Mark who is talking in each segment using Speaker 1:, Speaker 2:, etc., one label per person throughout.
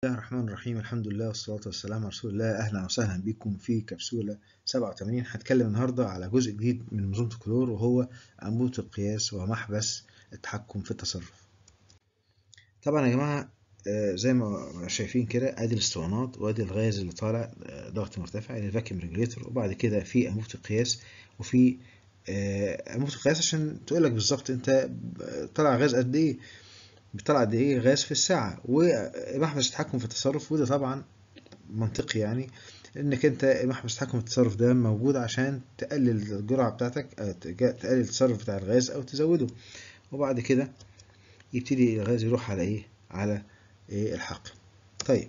Speaker 1: الله الرحمن الرحيم الحمد لله والصلاة والسلام على رسول الله أهلا وسهلا بكم في كبسولة 87 هتكلم النهاردة على جزء جديد من منظومة الكلور وهو أنبوبة القياس ومحبس التحكم في التصرف طبعا يا جماعة زي ما شايفين كده ادي الاسطوانات وادي الغاز اللي طالع ضغط مرتفع يعني الفاكيوم ريجليتور وبعد كده في انبوبة القياس وفي انبوبة القياس عشان تقول لك بالظبط انت طلع غاز قد ايه بيطلع قد ايه غاز في الساعة ومحبس التحكم في التصرف وده طبعا منطقي يعني انك انت محبس التحكم في التصرف ده موجود عشان تقلل الجرعة بتاعتك تقلل التصرف بتاع الغاز او تزوده وبعد كده يبتدي الغاز يروح على ايه على إيه الحقن طيب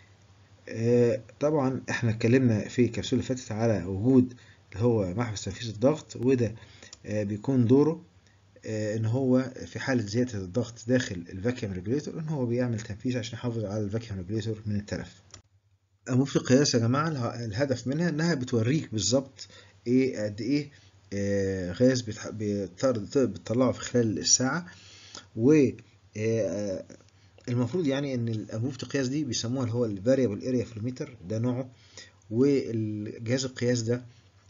Speaker 1: آه طبعا احنا اتكلمنا في الكبسولة اللي فاتت على وجود اللي هو محبس تنفيذ الضغط وده آه بيكون دوره آه ان هو في حالة زيادة الضغط داخل الفاكيوم ريجوليتور ان هو بيعمل تنفيذ عشان يحافظ على الفاكيوم ريجوليتور من التلف انبوبة القياس يا جماعة الهدف منها انها بتوريك بالظبط ايه قد ايه غاز بتطلعه في خلال الساعة و المفروض يعني ان انبوبه القياس دي بيسموها اللي هو الفاريبل اريا فلوميتر ده نوعه والجهاز القياس ده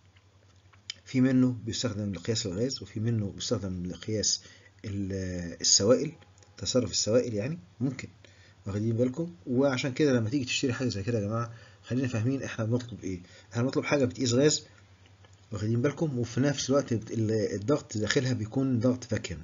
Speaker 1: في منه بيستخدم لقياس الغاز وفي منه بيستخدم لقياس السوائل تصرف السوائل يعني ممكن واخدين بالكم وعشان كده لما تيجي تشتري حاجه زي كده يا جماعه خلينا فاهمين احنا بنطلب ايه احنا بنطلب حاجه بتقيس غاز واخدين بالكم وفي نفس الوقت الضغط داخلها بيكون ضغط فاكيوم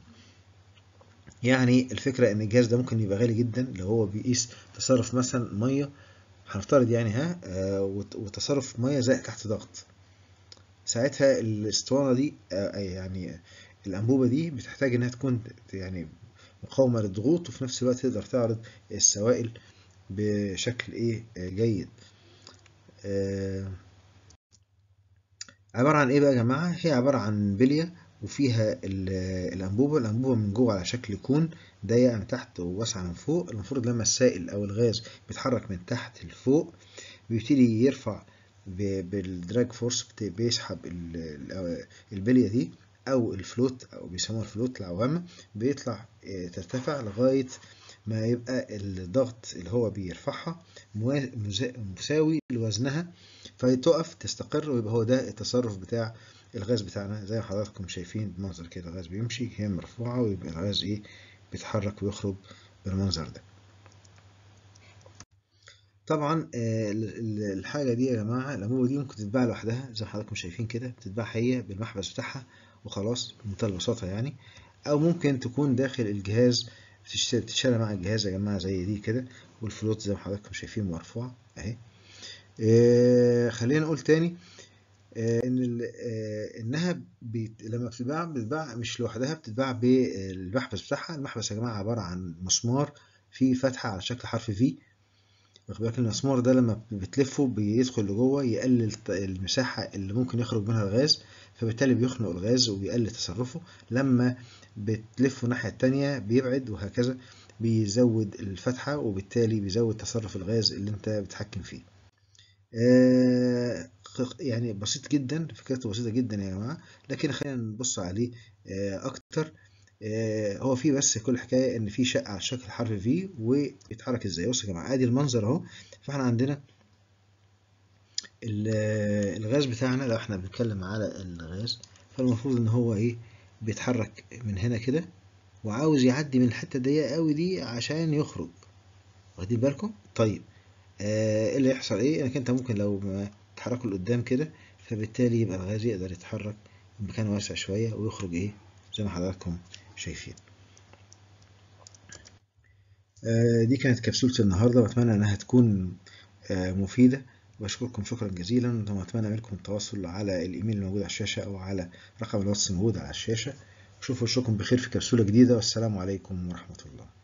Speaker 1: يعني الفكرة ان الجهاز ده ممكن يبقى غالي جدا لو هو بيقيس تصرف مثلا مية هنفترض يعني ها آه وتصرف مية زي تحت ضغط ساعتها الاسطوانة دي آه يعني الأنبوبة دي بتحتاج انها تكون يعني مقاومة للضغوط وفي نفس الوقت تقدر تعرض السوائل بشكل ايه آه جيد عبارة عن ايه بقى يا جماعة هي عبارة عن بلية وفيها الأنبوبة الأنبوبة من جوه على شكل كون ضيقة من تحت وواسعة من فوق المفروض لما السائل أو الغاز بيتحرك من تحت لفوق بيبتدي يرفع بالدراج فورس بيسحب البلية دي أو الفلوت أو بيسموها الفلوت العوامة بيطلع ترتفع لغاية ما يبقى الضغط اللي هو بيرفعها مساوي لوزنها فتقف تستقر ويبقى هو ده التصرف بتاع الغاز بتاعنا زي ما حضراتكم شايفين بمنظر كده الغاز بيمشي هي مرفوعة ويبقى الغاز ايه بيتحرك ويخرج بالمنظر ده طبعا الحاجة دي يا جماعة الأنبوبة دي ممكن تتباع لوحدها زي ما حضراتكم شايفين كده بتتباع هي بالمحبس بتاعها وخلاص بمنتهى البساطة يعني أو ممكن تكون داخل الجهاز بتتشال مع الجهاز يا جماعة زي دي كده والفلوت زي ما حضراتكم شايفين مرفوعة أهي خلينا نقول تاني ان انها بيت... لما بتتباع بتتباع مش لوحدها بتتباع بالمحبس بتاعها المحبس يا جماعه عباره عن مسمار فيه فتحه على شكل حرف في واخد بالك المسمار ده لما بتلفه بيدخل لجوه يقلل المساحه اللي ممكن يخرج منها الغاز فبالتالي بيخنق الغاز وبيقلل تصرفه لما بتلفه الناحيه التانية بيبعد وهكذا بيزود الفتحه وبالتالي بيزود تصرف الغاز اللي انت بتحكم فيه آه يعني بسيط جدا فكرته بسيطة جدا يا جماعة لكن خلينا نبص عليه أكتر هو في بس كل حكاية إن في شقة على شكل حرف في وبيتحرك إزاي بصوا يا جماعة آدي المنظر أهو فإحنا عندنا الغاز بتاعنا لو إحنا بنتكلم على الغاز فالمفروض إن هو إيه بيتحرك من هنا كده وعاوز يعدي من الحتة الضيقة قوي دي عشان يخرج واخدين بالكم؟ طيب ايه اللي يحصل ايه انك انت ممكن لو ما تحركه لقدام كده فبالتالي يبقى الغاز يقدر يتحرك بمكان واسع شوية ويخرج ايه زي ما حضراتكم شايفين آه دي كانت كبسولة النهاردة واتمنى انها تكون آه مفيدة بشكركم شكرا جزيلا واتمنى منكم التواصل على الايميل الموجود على الشاشة او على رقم الواتس الموجود على الشاشة اشوفوا وشكم بخير في كبسولة جديدة والسلام عليكم ورحمة الله